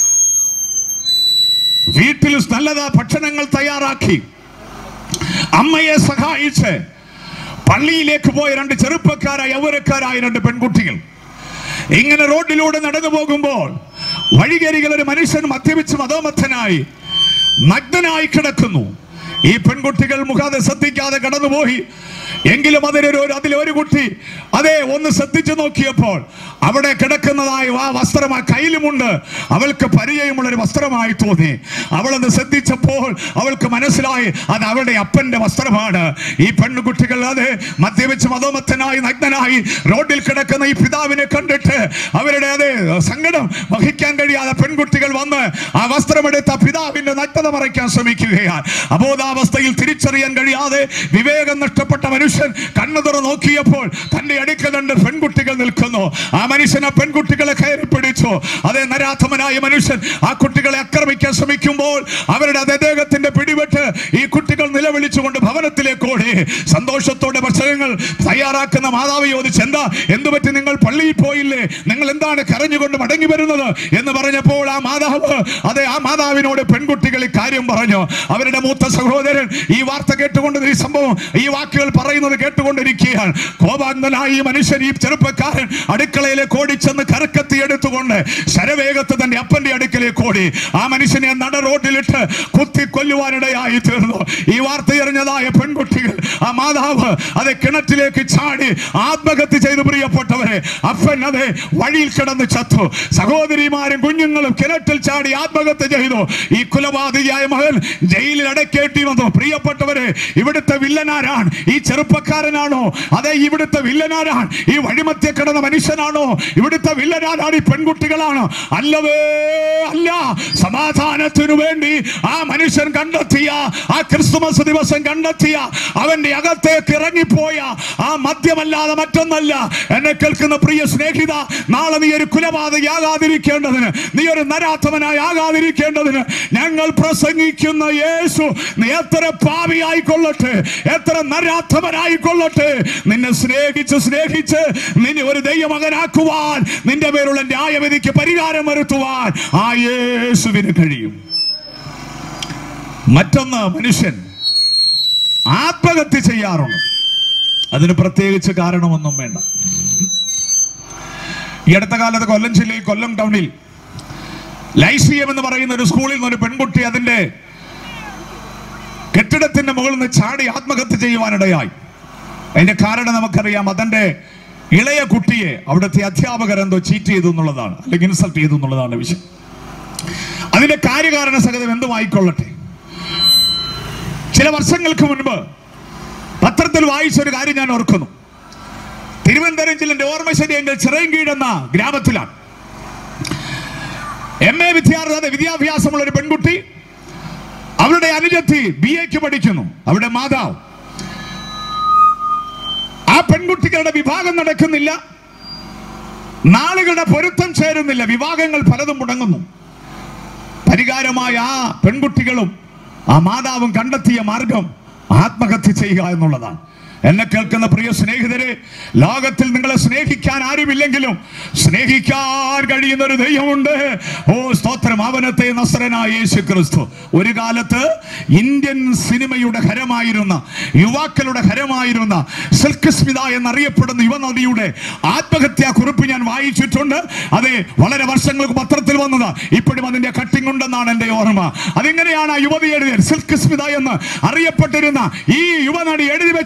വീട്ടിൽ നല്ലതാ ഭക്ഷണങ്ങൾ തയ്യാറാക്കി അമ്മയെ സഹായിച്ച് പള്ളിയിലേക്ക് പോയ രണ്ട് ചെറുപ്പക്കാരായ യൗവനക്കാരായ രണ്ട് പെൺകുട്ടികൾ ഇങ്ങനെ റോഡിലൂടെ നടന്നു പോകുമ്പോൾ വഴികരികൾ ഒരു മനുഷ്യൻ മദ്യപിച്ച് മതോമത്തനായി നഗ്നനായി കിടക്കുന്നു ഈ പെൺകുട്ടികൾ മുഖാതെ ശ്രദ്ധിക്കാതെ കടന്നുപോയി എങ്കിലും അതിലൊരു ഒരു- അതിലൊരു കുട്ടി അതെ ഒന്ന് ശ്രദ്ധിച്ചു നോക്കിയപ്പോൾ അവിടെ കിടക്കുന്നതായ ആ വസ്ത്രം ആ കയ്യിലുമുണ്ട് അവൾക്ക് പരിചയമുള്ള ഒരു വസ്ത്രമായി തോന്നി അവളത് ശ്രദ്ധിച്ചപ്പോൾ അവൾക്ക് മനസ്സിലായി അത് അവളുടെ അപ്പന്റെ വസ്ത്രമാണ് ഈ പെൺകുട്ടികൾ അത് മദ്യപിച്ച് മതോമത്തനായി നഗ്നനായി റോഡിൽ കിടക്കുന്ന ഈ പിതാവിനെ കണ്ടിട്ട് അവരുടെ അത് സങ്കടം വഹിക്കാൻ കഴിയാതെ പെൺകുട്ടികൾ വന്ന് ആ വസ്ത്രമെടുത്ത പിതാവിന്റെ നഗ്നത മറയ്ക്കാൻ ശ്രമിക്കുകയാണ് അബോധാവസ്ഥയിൽ തിരിച്ചറിയാൻ കഴിയാതെ വിവേകം നഷ്ടപ്പെട്ട മനുഷ്യൻ കണ്ണു തുറ നോക്കിയപ്പോൾ തന്റെ അടുക്കൽ രണ്ട് പെൺകുട്ടികൾ നിൽക്കുന്നു ആ മനുഷ്യൻ ആ പെൺകുട്ടികളെ കയറി പിടിച്ചു അതേ നരാധമനായ മനുഷ്യൻ ആ കുട്ടികളെ ആക്രമിക്കാൻ ശ്രമിക്കുമ്പോൾ അവരുടെ അത് അദ്ദേഹത്തിന്റെ പിടിപെട്ട് ഈ കുട്ടികൾ നിലവിളിച്ചുകൊണ്ട് ഭവനത്തിലേക്ക് ഓടി സന്തോഷത്തോടെ ഭക്ഷണങ്ങൾ തയ്യാറാക്കുന്ന മാതാവ് ചോദിച്ചു എന്താ എന്തു പറ്റി നിങ്ങൾ പള്ളിയിൽ പോയില്ലേ നിങ്ങൾ എന്താണ് കരഞ്ഞുകൊണ്ട് മടങ്ങി വരുന്നത് എന്ന് പറഞ്ഞപ്പോൾ ആ മാതാവ് അതെ ആ മാതാവിനോട് പെൺകുട്ടികൾ ഈ കാര്യം പറഞ്ഞു അവരുടെ മൂത്ത സഹോദരൻ ഈ വാർത്ത കേട്ടുകൊണ്ട് ഈ സംഭവം ഈ വാക്കുകൾ പറയുന്നത് കേട്ടുകൊണ്ടിരിക്കുകയാണ് കോപാന്തനായി ഈ മനുഷ്യൻ ഈ ചെറുപ്പക്കാരൻ അടുക്കളയിലേക്ക് ഓടിച്ചെന്ന് കറക്കത്തി എടുത്തുകൊണ്ട് ശരവേഗത്ത് തന്റെ അപ്പന്റെ അടുക്കലേക്ക് ഓടി ആ മനുഷ്യനെ നട റോഡിലിട്ട് കുത്തി കൊല്ലുവാനിടയായി തീർന്നു ഈ വാർത്ത എറിഞ്ഞതായ പെൺകുട്ടികൾ ആ മാതാവ് അത് കിണറ്റിലേക്ക് ചാടി ആത്മഹത്യ ചെയ്ത് പ്രിയപ്പെട്ടവരെ അപ്പൻ അതെ വഴിയിൽ കിടന്ന് ചത്തു സഹോദരിമാരും കുഞ്ഞുങ്ങളും കിണറ്റിൽ ചാടി ആത്മഹത്യ ചെയ്തു ഈ കുലപാതകയായ മകൻ ജയിലിൽ അടക്കേണ്ടി വന്നു പ്രിയപ്പെട്ടവരെ ഇവിടുത്തെ വില്ലനാരാണ് ഈ ചെറുപ്പക്കാരനാണോ അതെ ഇവിടുത്തെ വില്ലനാരാണ് ഈ വഴിമധ്യ കിടന്ന മനുഷ്യനാണോ ഇവിടുത്തെ വില്ലനാരാണ് ഈ പെൺകുട്ടികളാണ് അല്ലവേ അല്ല സമാധാനത്തിനു വേണ്ടി ആ മനുഷ്യൻ കണ്ടെത്തിയ ആ ക്രിസ്തുമസ് ദിവസം കണ്ടെത്തിയ അവന്റെ അകത്തേക്ക് ഇറങ്ങിപ്പോയ ആ മദ്യമല്ലാതെ മറ്റൊന്നല്ല എന്നെ കേൾക്കുന്ന പ്രിയ സ്നേഹിത നാളെ നീ ഒരു കുലപാതകയാകാതിരിക്കേണ്ടതിന് നീ ഒരു നരാധമനായി ആകാതിരിക്കേണ്ടതിന് ഞങ്ങൾ പ്രസംഗിക്കുന്ന യേശു നീ എത്ര പാവിയായിക്കൊള്ളട്ടെ എത്ര നരാധമനായിക്കൊള്ളട്ടെ നിന്നെ സ്നേഹിച്ച് സ്നേഹിച്ച് നിന്നെ ഒരു ദൈവമകനാക്കുവാൻ നിന്റെ പേരുള്ള ന്യായവിധിക്ക് പരിഹാരം വരുത്തുവാൻ ആ യേശുവിന് കഴിയും മറ്റൊന്ന് മനുഷ്യൻ ആത്മഹത്യ ചെയ്യാറുണ്ട് അതിന് പ്രത്യേകിച്ച് കാരണമൊന്നും വേണ്ട ഈ അടുത്ത കാലത്ത് കൊല്ലം ജില്ലയിൽ കൊല്ലം ടൗണിൽ ലൈസിയം എന്ന് പറയുന്ന ഒരു സ്കൂളിൽ നിന്ന് ഒരു പെൺകുട്ടി അതിന്റെ കെട്ടിടത്തിന്റെ മുകളിൽ നിന്ന് ചാടി ആത്മഹത്യ ചെയ്യുവാനിടയായി അതിന്റെ കാരണം നമുക്കറിയാം അതിന്റെ ഇളയ കുട്ടിയെ അവിടുത്തെ അധ്യാപകർ എന്തോ ചീറ്റ് ചെയ്തു എന്നുള്ളതാണ് അല്ലെങ്കിൽ ഇൻസൾട്ട് ചെയ്തു എന്നുള്ളതാണ് വിഷയം അതിന്റെ കാര്യകാരണ സഹിതം എന്തുമായിക്കൊള്ളട്ടെ ചില വർഷങ്ങൾക്ക് മുൻപ് പത്രത്തിൽ വായിച്ച ഒരു കാര്യം ഞാൻ ഓർക്കുന്നു തിരുവനന്തപുരം ജില്ലന്റെ ഓർമ്മ ശരിയെങ്കിൽ ചിറയൻകീഴ് എന്ന ഗ്രാമത്തിലാണ് എം എ വിദ്യാർത്ഥി വിദ്യാഭ്യാസമുള്ള ഒരു പെൺകുട്ടി അവരുടെ അനുജത്തി ബി എക്ക് പഠിക്കുന്നു അവരുടെ മാതാവ് ആ പെൺകുട്ടികളുടെ വിഭാഗം നടക്കുന്നില്ല നാളുകളുടെ പൊരുത്തം ചേരുന്നില്ല വിവാഹങ്ങൾ പലതും മുടങ്ങുന്നു പരിഹാരമായ ആ പെൺകുട്ടികളും ആ മാതാവും കണ്ടെത്തിയ മാർഗം ആത്മഹത്യ ചെയ്യുക എന്നുള്ളതാണ് എന്നെ കേൾക്കുന്ന പ്രിയ സ്നേഹിതരെ ലോകത്തിൽ നിങ്ങളെ സ്നേഹിക്കാൻ ആരുമില്ലെങ്കിലും സ്നേഹിക്കാൻ കഴിയുന്ന ഒരു ദൈവമുണ്ട് ഓ സ്തോത്രം അവനത്തെ നസ്രനായ യേശു ക്രിസ്തു ഒരു കാലത്ത് ഇന്ത്യൻ സിനിമയുടെ ഹരമായിരുന്ന യുവാക്കളുടെ ഹരമായിരുന്ന സിൽക്ക് സ്മിത എന്നറിയപ്പെടുന്ന യുവനദിയുടെ ആത്മഹത്യാ കുറിപ്പ് ഞാൻ വായിച്ചിട്ടുണ്ട് അതെ വളരെ വർഷങ്ങൾക്ക് പത്രത്തിൽ വന്നത് ഇപ്പോഴും അതിന്റെ കട്ടിംഗ് ഉണ്ടെന്നാണ് എന്റെ ഓർമ്മ അതിങ്ങനെയാണ് ആ യുവതി എഴുതിയത് സിൽക്ക് സ്മിത എന്ന് അറിയപ്പെട്ടിരുന്ന ഈ യുവനടി എഴുതി വെച്ചിരുന്നത്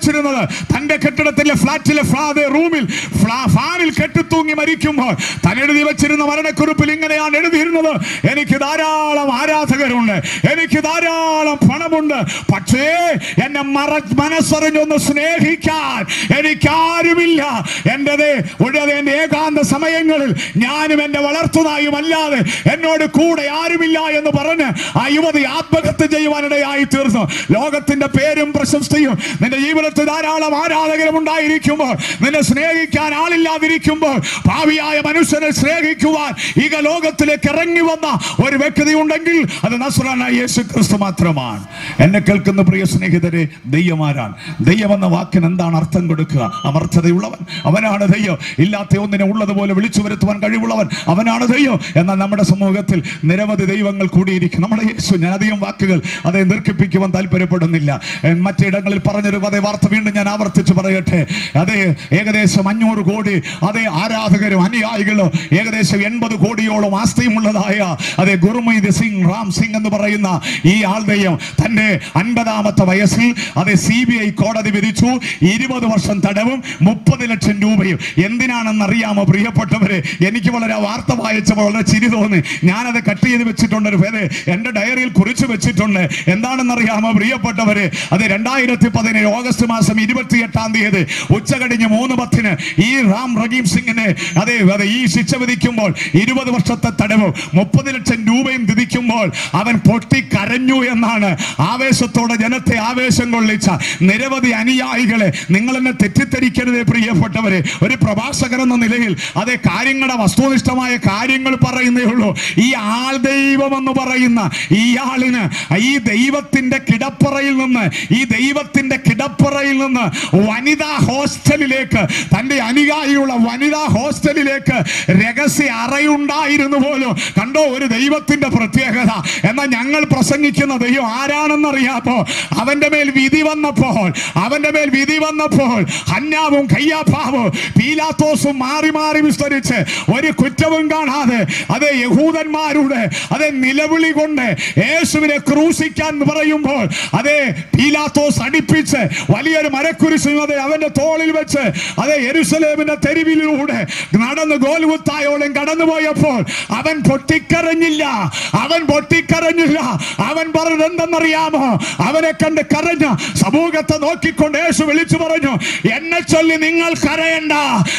തന്റെ കെട്ടിടത്തിലെ ഫ്ലാറ്റിലെ ഫ്ലാതെ റൂമിൽ ഫ്ലാ- ഫാനിൽ കെട്ടിത്തൂങ്ങി മരിക്കുമ്പോൾ താൻ എഴുതി വെച്ചിരുന്ന മരണക്കുറിപ്പിൽ ഇങ്ങനെയാണ് എഴുതിയിരുന്നത് എനിക്ക് ധാരാളം ആരാധകരുണ്ട് എനിക്ക് ധാരാളം പണമുണ്ട് പക്ഷേ എന്നെ മറ മനസ്സറിഞ്ഞൊന്ന് സ്നേഹിക്കാൻ എനിക്കാരുമില്ല എന്റേത് ഉള്ളത് എന്റെ ഏകാന്ത സമയങ്ങളിൽ ഞാനും എന്റെ വളർത്തുനായും അല്ലാതെ എന്നോട് കൂടെ ആരുമില്ല എന്ന് പറഞ്ഞ് ആ യുവതി ആത്മഹത്യ ചെയ്യുവാനിടയായി തീർന്നു ലോകത്തിന്റെ പേരും പ്രശസ്തിയും നിന്റെ ജീവിതത്തിൽ ധാരാളം ആരാധകരും ഉണ്ടായിരിക്കുമ്പോൾ നിന്നെ സ്നേഹിക്കാൻ ആളില്ലാതിരിക്കുമ്പോൾ ഭാവിയായ മനുഷ്യനെ സ്നേഹിക്കുവാൻ ഈ ലോകത്തിലേക്ക് ഇറങ്ങി വന്ന ഒരു വ്യക്തി ഉണ്ടെങ്കിൽ അത് നസ്രാന യേശു ക്രിസ്തു മാത്രമാണ് എന്നെ കേൾക്കുന്ന പ്രിയ സ്നേഹിതരെ ദൈവമാരാണ് ദൈവം എന്ന വാക്കിന് എന്താണ് അർത്ഥം കൊടുക്കുക അമർത്ഥതയുള്ളവൻ അവനാണ് ദൈവം ഇല്ലാത്ത ഒന്നിനെ ഉള്ളതുപോലെ വിളിച്ചു വരുത്തുവാൻ കഴിവുള്ളവൻ അവനാണ് ദൈവം എന്നാൽ നമ്മുടെ സമൂഹത്തിൽ നിരവധി ദൈവങ്ങൾ കൂടിയിരിക്കും നമ്മുടെ യേശു ഞാൻ അധികം വാക്കുകൾ അതേ ദീർഘിപ്പിക്കുവാൻ താല്പര്യപ്പെടുന്നില്ല ഏ, മറ്റിടങ്ങളിൽ പറഞ്ഞൊരു അതേ വാർത്ത വീണ്ടും ഞാൻ ആവർത്തിച്ച് പറയട്ടെ അതേ ഏകദേശം അഞ്ഞൂറ് കോടി അതേ ആരാധകരും അനുയായികളും ഏകദേശം എൺപത് കോടിയോളം ആസ്തിയുമുള്ളതായ അതേ ഗുർമീത് സിംഗ് റാം സിംഗ് എന്ന് പറയുന്ന ഈ ആൾ ദൈവം തന്റെ അൻപതാമത്തെ വയസ്സിൽ അതേ സി ബി ഐ കോടതി വിധിച്ചു ഇരുപത് വർഷം തടവും മുപ്പത് ലക്ഷം രൂപയും എന്തിനാണെന്ന് അറിയാമോ പ്രിയപ്പെട്ടവരെ എനിക്ക് വളരെ ആ വാർത്ത വായിച്ചപ്പോൾ വളരെ ചിരി തോന്നി ഞാനത് കട്ട് ചെയ്ത് വെച്ചിട്ടുണ്ട് ഒരു പേര് എന്റെ ഡയറിയിൽ കുറിച്ച് വെച്ചിട്ടുണ്ട് എന്താണെന്ന് അറിയാമോ പ്രിയപ്പെട്ടവരെ അത് രണ്ടായിരത്തി പതിനേഴ് ഓഗസ്റ്റ് മാസം ഇരുപത്തി എട്ടാം തീയതി ഉച്ച കഴിഞ്ഞ് മൂന്ന് പത്തിന് ഈ റാം റഹീം സിംഗിന് അതെ അതെ ഈ ശിക്ഷ വിധിക്കുമ്പോൾ ഇരുപത് വർഷത്തെ തടവ് മുപ്പത് ലക്ഷം രൂപയും വിധിക്കുമ്പോൾ അവൻ പൊട്ടി കരഞ്ഞു എന്നാണ് ആവേശത്തോടെ ജനത്തെ ആവേശം കൊള്ളിച്ച നിരവധി അനുയായികളെ നിങ്ങൾ എന്നെ തെറ്റിദ്ധരിക്കരുതേ പ്രിയപ്പെട്ടവരെ ഒരു പ്രഭാഷകൻ എന്ന നിലയിൽ അതേ കാര്യങ്ങളുടെ വസ്തുനിഷ്ഠമായ കാര്യങ്ങൾ പറയുന്നേ ഉള്ളൂ ഈ ആൾ ദൈവം എന്ന് പറയുന്ന ഇയാളിന് ഈ ദൈവത്തിന്റെ കിടപ്പറയിൽ നിന്ന് ഈ ദൈവത്തിന്റെ കിടപ്പറയിൽ നിന്ന് വനിതാ ഹോസ്റ്റലിലേക്ക് തന്റെ അനുയായിയുള്ള വനിതാ ഹോസ്റ്റലിലേക്ക് രഹസ്യ അറയുണ്ടായിരുന്നു പോലും കണ്ടോ ഒരു ദൈവത്തിന്റെ പ്രത്യേകത എന്നാൽ ഞങ്ങൾ പ്രസംഗിക്കുന്ന ദൈവം ആരാണെന്നറിയാമോ അവന്റെ മേൽ വിധി വന്നപ്പോൾ അവന്റെ മേൽ വിധി വന്നപ്പോൾ ഹന്നാവും കയ്യാപ്പാവും പീലാത്തോസും മാറി മാറി വിസ്തരിച്ച് ഒരു കുറ്റവും കാണാതെ അതേ യഹൂദന്മാരുടെ അതേ നിലവിളി കൊണ്ട് യേശുവിനെ ക്രൂശിക്കാൻ പറയുമ്പോൾ അതേ പീലാത്തോസ് അടിപ്പിച്ച് വലിയൊരു മരക്കുരിശും അതെ അവന്റെ തോളിൽ വെച്ച് അതേ യെരുസലേമിന്റെ തെരുവിലൂടെ നടന്ന് ഗോൽകുത്തായോളം കടന്നുപോയപ്പോൾ അവൻ പൊട്ടിക്കരഞ്ഞില്ല അവൻ പൊട്ടിക്കരഞ്ഞില്ല അവൻ പറഞ്ഞത് എന്തെന്നറിയാമോ അവനെ കണ്ട് കരഞ്ഞ സമൂഹത്തെ നോക്കിക്കൊണ്ട് യേശു വിളിച്ചു പറഞ്ഞു എന്നെ ചൊല്ലി നിങ്ങൾ കരയണ്ട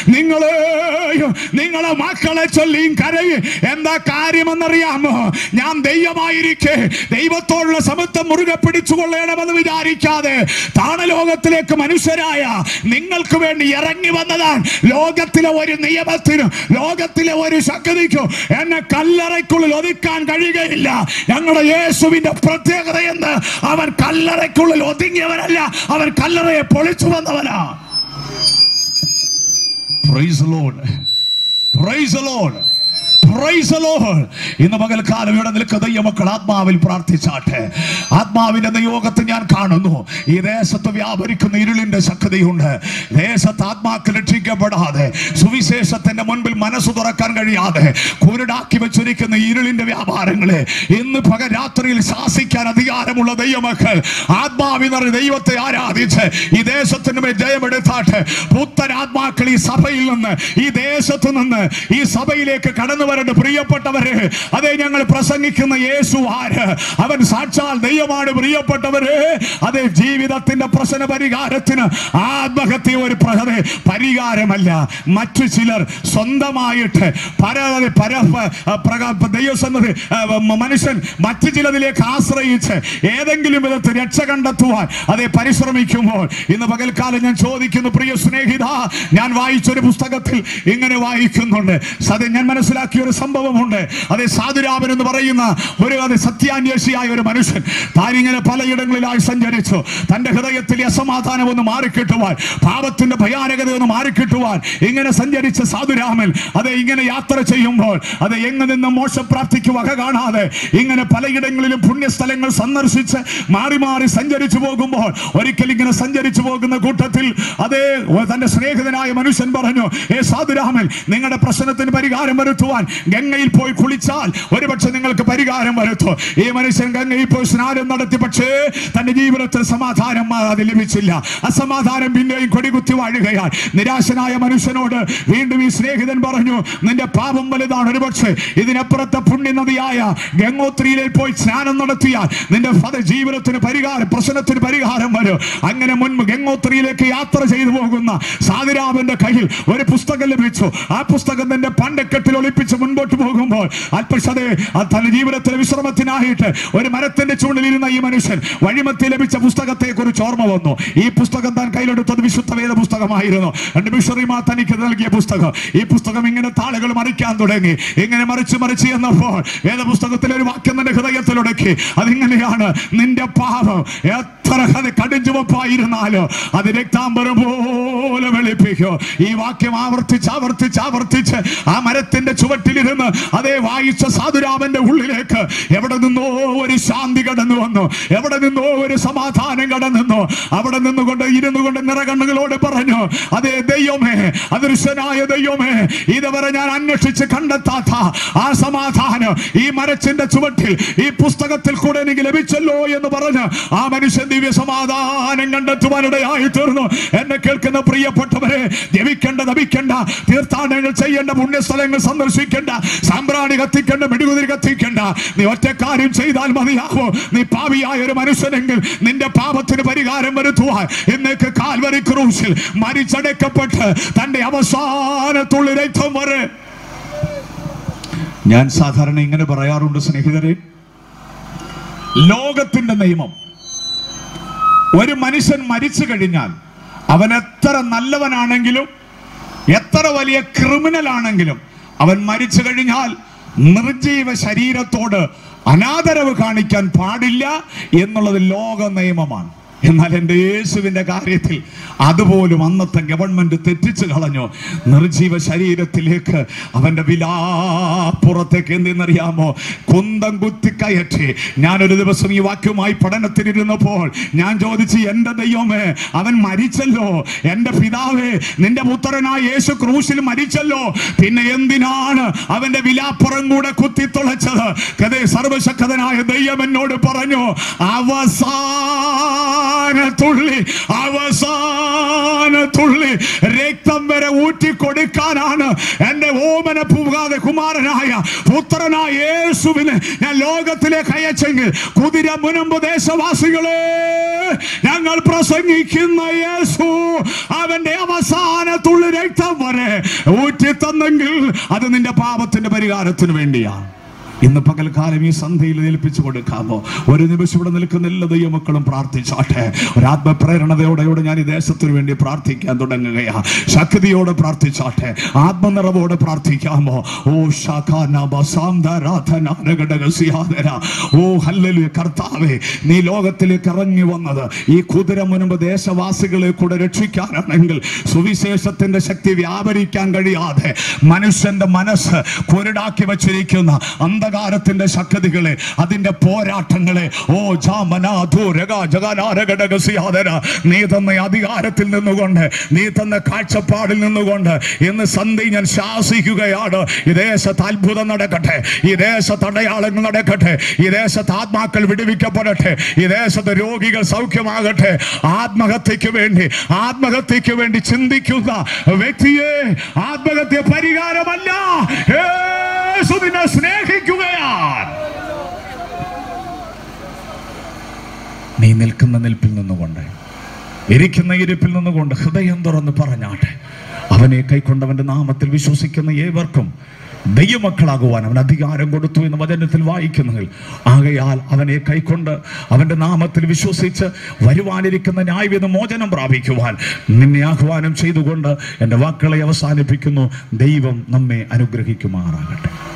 നിങ്ങളെയും നിങ്ങളെ മക്കളെ ചൊല്ലിയും കരയും എന്താ കാര്യമെന്നറിയാമോ ഞാൻ ദൈവമായിരിക്കെ ദൈവത്തോടുള്ള സമത്വം മുറുകെ പിടിച്ചുകൊള്ളണമെന്ന് വിചാരിക്കാതെ താണലോകത്തിലേക്ക് മനുഷ്യരായ നിങ്ങൾക്ക് വേണ്ടി ഇറങ്ങി വന്നതാണ് ലോകത്തിലെ ഒരു നിയമത്തിനും ലോകത്തിലെ ഒരു ശക്തിക്കും എന്നെ കല്ലറയ്ക്കുള്ളിൽ ഒതുക്കാൻ കഴിയുകയില്ല ഞങ്ങളുടെ യേശുവിന്റെ പ്രത്യേകത എന്ന് അവൻ കല്ലറയ്ക്കുള്ളിൽ ഒതുങ്ങിയവനല്ല അവൻ കല്ലറയെ പൊളിച്ചു വന്നവനാ Praise the Lord. Praise the Lord. Praise the Lord. ഇന്ന് പകൽക്കാലം ഇവിടെ നിൽക്കുന്ന ദൈവമക്കൾ ആത്മാവിൽ പ്രാർത്ഥിച്ചാട്ടെ ആത്മാവിന്റെ നിയോഗത്തെ ഞാൻ കാണുന്നു ഈ ദേശത്ത് വ്യാപരിക്കുന്ന ഇരുളിന്റെ ശക്തിയുണ്ട് ദേശത്ത് ആത്മാക്കൾ രക്ഷിക്കപ്പെടാതെ സുവിശേഷത്തിന്റെ മുൻപിൽ മനസ്സ് തുറക്കാൻ കഴിയാതെ കുരുടാക്കി വെച്ചിരിക്കുന്ന ഇരുളിന്റെ വ്യാപാരങ്ങളെ ഇന്ന് പകൽ രാത്രിയിൽ ശാസിക്കാൻ അധികാരമുള്ള ദൈവമക്കൾ ആത്മാവിനറി ദൈവത്തെ ആരാധിച്ച് ഈ ദേശത്തിന് മേൽ ജയമെടുത്താട്ടെ പുത്തൻ ആത്മാക്കൾ ഈ സഭയിൽ നിന്ന് ഈ ദേശത്ത് നിന്ന് ഈ സഭയിലേക്ക് കടന്നു വരേണ്ട പ്രിയപ്പെട്ടവര് അതേ ഞങ്ങൾ പ്രസംഗിക്കുന്ന യേശു ആര് അവൻ സാക്ഷാൽ ദൈവമാണ് പ്രിയപ്പെട്ടവര് അതേ ജീവിതത്തിന്റെ പ്രശ്ന പരിഹാരത്തിന് ആത്മഹത്യ ഒരു പ്രഹത പരിഹാരമല്ല മറ്റു ചിലർ സ്വന്തമായിട്ട് പര പര പ്രക- ദൈവസന്നതി ആ, മ- മനുഷ്യൻ മറ്റു ചിലതിലേക്ക് ആശ്രയിച്ച് ഏതെങ്കിലും വിധത്തിൽ രക്ഷ കണ്ടെത്തുവാൻ അതേ പരിശ്രമിക്കുമ്പോൾ ഇന്ന് പകൽക്കാലം ഞാൻ ചോദിക്കുന്നു പ്രിയ സ്നേഹിത ഞാൻ വായിച്ചൊരു പുസ്തകത്തിൽ ഇങ്ങനെ വായിക്കുന്നുണ്ട് സത്യം ഞാൻ മനസ്സിലാക്കിയ ഒരു സംഭവമുണ്ട് അതേ സാധുരാമൻ എന്ന് പറയുന്ന ഒരു അത് സത്യാന്വേഷിയായ ഒരു മനുഷ്യൻ താനിങ്ങനെ പലയിടങ്ങളിലായി സഞ്ചരിച്ചു തന്റെ ഹൃദയത്തിലെ അസമാധാനം ഒന്ന് മാറിക്കിട്ടുവാൻ പാപത്തിന്റെ ഭയാനകത ഒന്ന് മാറിക്കിട്ടുവാൻ ഇങ്ങനെ സഞ്ചരിച്ച സാധുരാമൻ അതെ ഇങ്ങനെ യാത്ര ചെയ്യുമ്പോൾ അത് എങ്ങ് നിന്ന് മോശപ്രാപ്തിക്ക് വക കാണാതെ ഇങ്ങനെ പലയിടങ്ങളിലും പുണ്യസ്ഥലങ്ങൾ സന്ദർശിച്ച് മാറി മാറി സഞ്ചരിച്ചു പോകുമ്പോൾ ഒരിക്കൽ ഇങ്ങനെ സഞ്ചരിച്ചു പോകുന്ന കൂട്ടത്തിൽ അതേ തന്റെ സ്നേഹിതനായ മനുഷ്യൻ പറഞ്ഞു ഏ സാധുരാമൻ നിങ്ങളുടെ പ്രശ്നത്തിന് പരിഹാരം വരുത്തുവാൻ ഗംഗയിൽ പോയി കുളിച്ചാൽ ഒരുപക്ഷെ നിങ്ങൾക്ക് പരിഹാരം വരുത്തും ഈ മനുഷ്യൻ ഗംഗയിൽ പോയി സ്നാനം നടത്തി പക്ഷേ തന്റെ ജീവിതത്തിൽ സമാധാനം അത് ലഭിച്ചില്ല അസമാധാനം പിന്നെയും കൊടികുത്തി വാഴുകയാൽ നിരാശനായ മനുഷ്യനോട് വീണ്ടും ഈ സ്നേഹിതൻ പറഞ്ഞു നിന്റെ പാപം വലുതാണ് ഒരുപക്ഷെ ഇതിനപ്പുറത്തെ പുണ്യനദിയായ ഗംഗോത്രിയിലേക്ക് പോയി സ്നാനം നടത്തിയാൽ നിന്റെ ഫല ജീവിതത്തിന് പരിഹാരം പ്രശ്നത്തിന് പരിഹാരം വരും അങ്ങനെ മുൻപ് ഗംഗോത്രിയിലേക്ക് യാത്ര ചെയ്തു പോകുന്ന സാതിരാമന്റെ കയ്യിൽ ഒരു പുസ്തകം ലഭിച്ചു ആ പുസ്തകം തന്റെ പണ്ടക്കെട്ടിൽ ഒളിപ്പിച്ച് മുൻപോട്ട് പോകുമ്പോൾ അല്പശതെ തന്റെ ജീവിതത്തിലെ വിശ്രമത്തിനായിട്ട് ഒരു മരത്തിന്റെ ചൂണ്ടിലിരുന്ന ഈ മനുഷ്യൻ വഴിമത്തി ലഭിച്ച പുസ്തകത്തെ കുറിച്ച് ഓർമ്മ വന്നു ഈ പുസ്തകം താൻ കയ്യിലെടുത്തത് വിശുദ്ധ വേദ പുസ്തകമായിരുന്നു രണ്ട് മിഷറിമാർ തനിക്ക് നൽകിയ പുസ്തകം ഈ പുസ്തകം ഇങ്ങനെ താളുകൾ മറിക്കാൻ തുടങ്ങി ഇങ്ങനെ മറിച്ച് മറിച്ച് എന്നപ്പോൾ വേദപുസ്തകത്തിലെ ഒരു വാക്യം തന്റെ ഹൃദയത്തിലൊടക്കി അതിങ്ങനെയാണ് നിന്റെ പാപം എത്ര കഥ കടുഞ്ചുവപ്പായിരുന്നാലോ അത് രക്താംബരം പോലെ വെളുപ്പിക്കോ ഈ വാക്യം ആവർത്തിച്ച് ആവർത്തിച്ച് ആവർത്തിച്ച് ആ മരത്തിന്റെ ചുവട്ടിലിരുന്ന് അതേ വായിച്ച സാധുരാമന്റെ ഉള്ളിലേക്ക് എവിടെ നിന്നോ ഒരു ശാന്തി കടന്നു വന്നു എവിടെ നിന്നോ ഒരു സമാധാനം കടന്നു അവിടെ നിന്നുകൊണ്ട് ഇരുന്നു കൊണ്ട് നിറകണ്ണുകളോട് പറഞ്ഞു അതേ ദൈവമേ അദൃശ്യനായ ദൈവമേ ഇതുവരെ ഞാൻ അന്വേഷിച്ച് കണ്ടെത്താത്ത ആ സമാധാനം ഈ മരച്ചിന്റെ ചുവട്ടിൽ ഈ പുസ്തകത്തിൽ കൂടെ എനിക്ക് ലഭിച്ചല്ലോ എന്ന് പറഞ്ഞ് ആ മനുഷ്യൻ ദിവ്യ സമാധാനം കണ്ടെത്തുവാനിടയായി തീർന്നു എന്നെ കേൾക്കുന്ന പ്രിയപ്പെട്ടവരെ ജപിക്കേണ്ട നമിക്കേണ്ട തീർത്ഥാടനങ്ങൾ ചെയ്യേണ്ട പുണ്യസ്ഥലങ്ങൾ സന്ദർശിക്കേണ്ട സാമ്പ്രാണി കത്തിക്കേണ്ട മെഴുകുതിരി കത്തിക്കേണ്ട നീ ഒറ്റ കാര്യം ചെയ്താൽ മതിയാവോ നീ പാവിയായ ഒരു മനുഷ്യനെങ്കിൽ നിന്റെ പാപത്തിന് പരിഹാരം വരുത്തുവാൻ ഇന്നേക്ക് കാൽവരി ക്രൂശിൽ മരിച്ചടക്കപ്പെട്ട് തന്റെ അവസാനത്തുള്ളി രക്തം വരെ ഞാൻ സാധാരണ ഇങ്ങനെ പറയാറുണ്ട് സ്നേഹിതരെ ലോകത്തിന്റെ നിയമം ഒരു മനുഷ്യൻ മരിച്ചു കഴിഞ്ഞാൽ അവൻ എത്ര നല്ലവനാണെങ്കിലും എത്ര വലിയ ക്രിമിനൽ ആണെങ്കിലും അവൻ മരിച്ചു കഴിഞ്ഞാൽ നിർജീവ ശരീരത്തോട് അനാദരവ് കാണിക്കാൻ പാടില്ല എന്നുള്ളത് ലോക നിയമമാണ് എന്നാൽ എൻ്റെ യേശുവിൻ്റെ കാര്യത്തിൽ അതുപോലും അന്നത്തെ ഗവൺമെന്റ് തെറ്റിച്ചു കളഞ്ഞു നിർജീവ ശരീരത്തിലേക്ക് അവന്റെ വിലാപ്പുറത്തേക്ക് എന്തെന്നറിയാമോ കുന്തം കുത്തി കയറ്റി ഞാനൊരു ദിവസം ഈ വാക്യവുമായി പഠനത്തിനിരുന്നപ്പോൾ ഞാൻ ചോദിച്ചു എൻ്റെ ദൈവമേ അവൻ മരിച്ചല്ലോ എൻ്റെ പിതാവേ നിന്റെ പുത്രനായ യേശു ക്രൂശിൽ മരിച്ചല്ലോ പിന്നെ എന്തിനാണ് അവന്റെ വിലാപ്പുറം കൂടെ കുത്തിത്തുളച്ചത് കഥേ സർവശക്തനായ ദൈവം എന്നോട് പറഞ്ഞു അവസാന തുള്ളി അവസാന തുള്ളി രക്തം വരെ ഊറ്റി കൊടുക്കാനാണ് എന്റെ ഓമന പൂകാതെ കുമാരനായ പുത്രനായ യേശുവിനെ ഞാൻ ലോകത്തിലേക്ക് അയച്ചെങ്കിൽ കുതിര മുനമ്പ് ദേശവാസികളെ ഞങ്ങൾ പ്രസംഗിക്കുന്ന യേശു അവന്റെ അവസാന തുള്ളി രക്തം വരെ ഊറ്റി തന്നെങ്കിൽ അത് നിന്റെ പാപത്തിന്റെ പരിഹാരത്തിന് വേണ്ടിയാണ് ഇന്ന് പകൽക്കാലം ഈ സന്ധ്യയിൽ ഏൽപ്പിച്ചു കൊടുക്കാമോ ഒരു നിമിഷം ഇവിടെ നിൽക്കുന്ന എല്ലാ ദൈവമക്കളും പ്രാർത്ഥിച്ചാട്ടെ ഒരു ആത്മപ്രേരണതയോടെ ഞാൻ ഈ ദേശത്തിന് വേണ്ടി പ്രാർത്ഥിക്കാൻ തുടങ്ങുകയാ ശക്തിയോടെ പ്രാർത്ഥിച്ചാട്ടെ ആത്മനിറവോടെ പ്രാർത്ഥിക്കാമോ ഓ ശാഖാനാഥനാരഘടകസിയാതര ഓ ഹല്ലേലൂയ കർത്താവേ നീ ലോകത്തിലേക്ക് ഇറങ്ങി വന്നത് ഈ കുതിര മുൻപ് ദേശവാസികളെ കൂടെ രക്ഷിക്കാനാണെങ്കിൽ സുവിശേഷത്തിന്റെ ശക്തി വ്യാപരിക്കാൻ കഴിയാതെ മനുഷ്യന്റെ മനസ്സ് കുരുടാക്കി വച്ചിരിക്കുന്ന അന്ധകാരത്തിന്റെ ശക്തികളെ അതിന്റെ പോരാട്ടങ്ങളെ ഓ ജാമനാഥു രഗ ജഗനാരഘടകസിയാതര നീ തന്ന അധികാരത്തിൽ നിന്നുകൊണ്ട് നീ തന്ന കാഴ്ചപ്പാടിൽ നിന്നുകൊണ്ട് ഇന്ന് സന്ധി ഞാൻ ശാസിക്കുകയാണ് ഈ ദേശത്ത് അത്ഭുതം നടക്കട്ടെ ഈ ദേശത്ത് അടയാളങ്ങൾ നടക്കട്ടെ ഈ ദേശത്ത് ആത്മാക്കൾ വിടുവിക്കപ്പെടട്ടെ ഈ ദേശത്ത് രോഗികൾ സൗഖ്യമാകട്ടെ ആത്മഹത്യക്ക് വേണ്ടി ആത്മഹത്യക്ക് വേണ്ടി ചിന്തിക്കുന്ന വ്യക്തിയെ ആത്മഹത്യ പരിഹാരമല്ല യേശു നിന്നെ സ്നേഹിക്കുകയാണ് നീ നിൽക്കുന്ന നിൽപ്പിൽ നിന്നുകൊണ്ട് ഇരിക്കുന്ന ഇരിപ്പിൽ നിന്നുകൊണ്ട് ഹൃദയം തുറന്ന് പറഞ്ഞാട്ടെ അവനെ കൈക്കൊണ്ടവന്റെ നാമത്തിൽ വിശ്വസിക്കുന്ന ഏവർക്കും ദൈവമക്കളാകുവാൻ അവൻ അധികാരം കൊടുത്തു എന്ന് വചനത്തിൽ വായിക്കുന്നെങ്കിൽ ആകയാൽ അവനെ കൈക്കൊണ്ട് അവന്റെ നാമത്തിൽ വിശ്വസിച്ച് വരുവാനിരിക്കുന്ന ന്യായവിധ മോചനം പ്രാപിക്കുവാൻ നിന്നെ ആഹ്വാനം ചെയ്തുകൊണ്ട് എൻ്റെ വാക്കുകളെ അവസാനിപ്പിക്കുന്നു ദൈവം നമ്മെ അനുഗ്രഹിക്കുമാറാകട്ടെ